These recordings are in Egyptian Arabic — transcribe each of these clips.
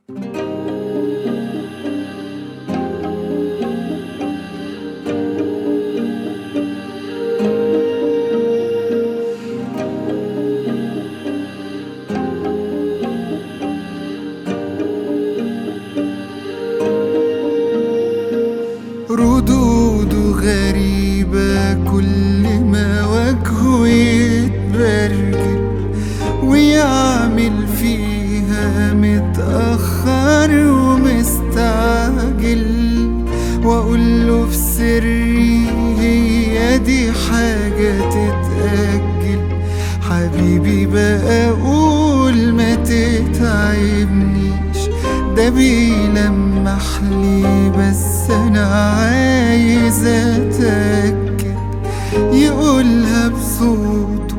ردوده غريبة كل ما وجهه يتبرجل ويعمل فيها متأخر ومستعجل وأقول له في سري هي دي حاجة تتأجل حبيبي بقى أقول ما تتعبنيش ده بيلمح لي بس أنا عايز أتأكد يقولها بصوته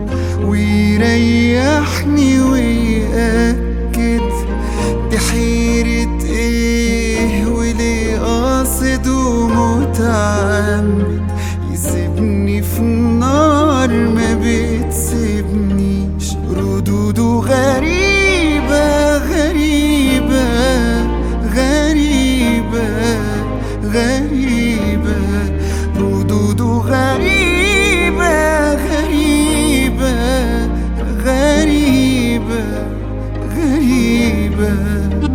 ويريحني ويأكد دي حيرة ايه وليه قاصد ومتعمد يسيبني في النار ما بتسيبنيش ردوده غريبة غريبة غريبة غريبة ردوده غريبة غريبة غريبة غريبة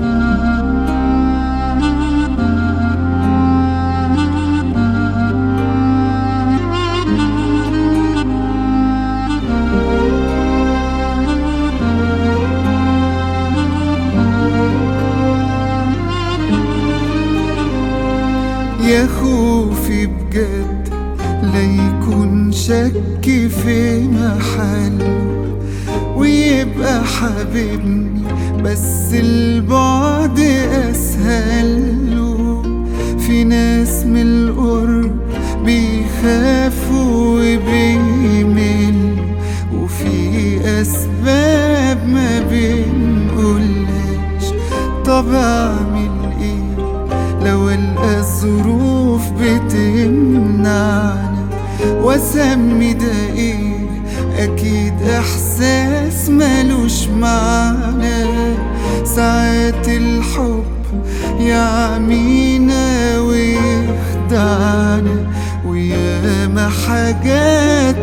يا خوفي بجد لا يكون شك في محله ويبقى حبيبني بس البعد اسهل له في ناس من القرب بيخافوا وبيملوا وفي اسباب ما بنقولهاش طب اعمل ايه لو القى الظروف بتمنعنا واسمي ده ايه اكيد احساس ملوش معنى ساعات الحب يعمينا ويخدعنا وياما حاجات